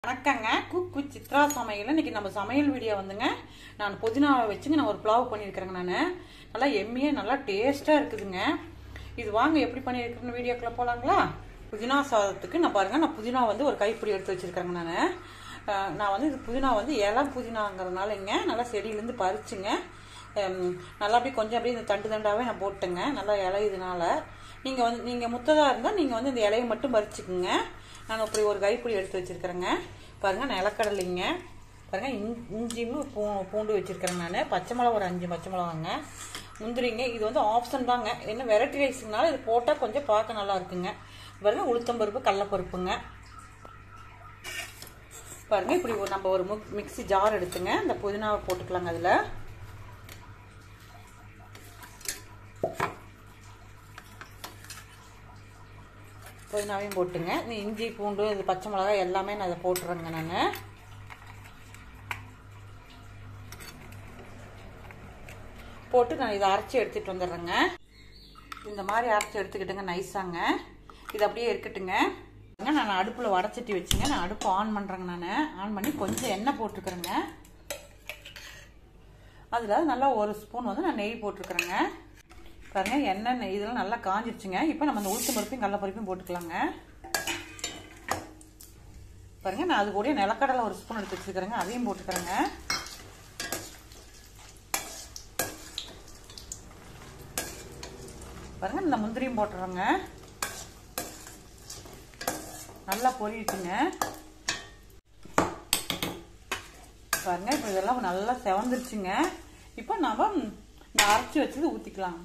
வணக்கங்க cook with Chitra சமையல் இன்னைக்கு நம்ம சமையல் வீடியோ வந்துங்க நான் புதினாவை வச்சுங்க நான் ஒரு புலாவ் பண்ணியிருக்கிறேங்க நான் நல்லா எம்மியாக நல்லா டேஸ்ட்டாக இருக்குதுங்க இது வாங்க எப்படி பண்ணியிருக்கிறேன்னு வீடியோக்குள்ளே போகலாங்களா புதினா சாதத்துக்கு நான் பாருங்கள் நான் புதினா வந்து ஒரு கைப்பிடி எடுத்து வச்சுருக்கிறேங்க நான் நான் வந்து இது புதினா வந்து இளம் புதினாங்கிறதுனாலங்க நல்லா செடியிலேருந்து பறிச்சுங்க ஹம், நல்லா அப்படியே கொஞ்சம் அப்படியே இந்த தண்டு தண்டாவே நான் போட்டேங்க நல்லா இலையுதுனால நீங்கள் வந்து நீங்கள் முத்ததாக இருந்தால் நீங்கள் வந்து இந்த இலையை மட்டும் பறிச்சுக்குங்க நான் அப்படி ஒரு கைப்பிடி எடுத்து வச்சுருக்கிறேங்க பாருங்கள் நிலக்கடலைங்க பாருங்கள் இஞ் இஞ்சியும் பூ பூண்டு வச்சுருக்கிறேங்க நான் பச்சை மிளகா ஒரு அஞ்சு பச்சை மிளகாங்க முந்திரிங்க இது வந்து ஆப்ஷன் தாங்க என்ன வெரைட்டி ரைஸுனால இது போட்டால் கொஞ்சம் பார்க்க நல்லா இருக்குங்க பாருங்கள் உளுத்தம்பருப்பு கடலப்பருப்புங்க பாருங்கள் இப்படி ஒரு நம்ம ஒரு முக் மிக்ஸி ஜார் எடுத்துங்க இந்த புதினாவை போட்டுக்கலாங்க அதில் புதினாவையும் போட்டுங்க இந்த இஞ்சி பூண்டு இது பச்சை மிளகாய் எல்லாமே நான் அதை போட்டுறேங்க நான் போட்டு நான் இதை அரைச்சி எடுத்துகிட்டு வந்துடுறேங்க இந்த மாதிரி அரைச்சி எடுத்துக்கிட்டுங்க நைஸாங்க இது அப்படியே இருக்கட்டுங்க நான் அடுப்பில் வடச்சட்டி வச்சுங்க நான் அடுப்பு ஆன் பண்ணுறேங்க நான் ஆன் பண்ணி கொஞ்சம் எண்ணெய் போட்டுருக்குறேங்க அதில் நல்லா ஒரு ஸ்பூன் வந்து நான் நெய் போட்டிருக்கிறேங்க பாருங்க எண்ணெய் நெய் இதெல்லாம் நல்லா காஞ்சிருச்சுங்க இப்போ நம்ம அந்த உளுத்து பருப்பையும் கடல பருப்பையும் போட்டுக்கலாங்க பாருங்க நான் அது கூட நிலக்கடலை ஒரு ஸ்பூன் எடுத்து வச்சுருக்கிறேங்க அதையும் போட்டுக்கிறேங்க பாருங்க இந்த முந்திரியும் போட்டுறேங்க நல்லா பொரிட்டுங்க பாருங்க இப்போ இதெல்லாம் நல்லா செவந்துருச்சுங்க இப்போ நம்ம இந்த அரைச்சி வச்சது ஊற்றிக்கலாம்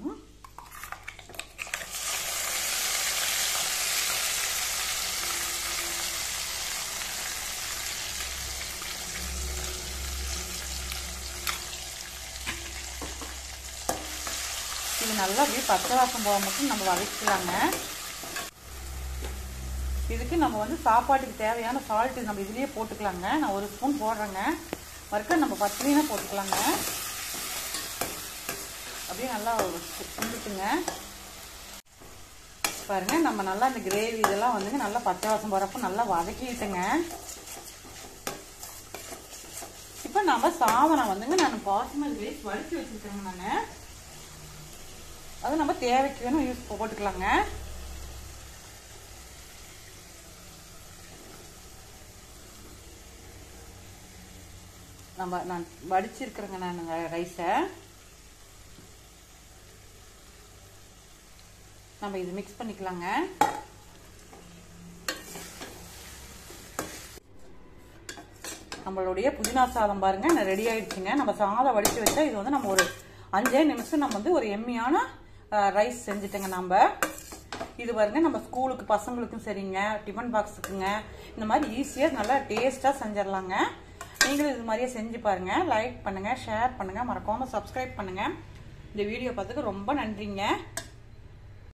இது நல்லா அப்படியே பச்சை வாசம் போக மட்டும் நம்ம வதக்கிக்கலாங்க இதுக்கு நம்ம வந்து சாப்பாட்டுக்கு தேவையான சால்ட் நம்ம இதுலேயே போட்டுக்கலாங்க நான் ஒரு ஸ்பூன் போடுறேங்க மறுக்க நம்ம பச்சையினா போட்டுக்கலாங்க அப்படியே நல்லா கும்பிட்டுங்க பாருங்க நம்ம நல்லா இந்த கிரேவி இதெல்லாம் வந்துங்க நல்லா பச்சை வாசம் போகிறப்ப நல்லா வதக்கிட்டுங்க இப்போ நம்ம சாதனம் வந்துங்க நான் பாஸ்மதி ரைஸ் வடித்து வச்சுருக்கேங்க நான் அது நம்ம தேவைக்கு வேணும் யூஸ் போட்டுக்கலாங்க நம்ம நான் வடிச்சிருக்கிறேங்க நான் ரைஸை நம்ம இது மிக்ஸ் பண்ணிக்கலாங்க நம்மளுடைய புதினா சாதம் பாருங்க நான் ரெடி ஆயிடுச்சுங்க நம்ம சாதம் வடித்து வச்சா இது வந்து நம்ம ஒரு அஞ்சே நிமிஷம் நம்ம வந்து ஒரு எம்மியான ரைஸ் செஞ்சுட்டேங்க நம்ம இது பாருங்க நம்ம ஸ்கூலுக்கு பசங்களுக்கும் சரிங்க டிஃபன் பாக்ஸுக்குங்க இந்த மாதிரி ஈஸியாக நல்லா டேஸ்ட்டாக செஞ்சிடலாங்க நீங்களும் இது மாதிரியே செஞ்சு பாருங்க லைக் பண்ணுங்க ஷேர் பண்ணுங்க மறக்காம சப்ஸ்கிரைப் பண்ணுங்க இந்த வீடியோ பார்த்துக்கு ரொம்ப நன்றிங்க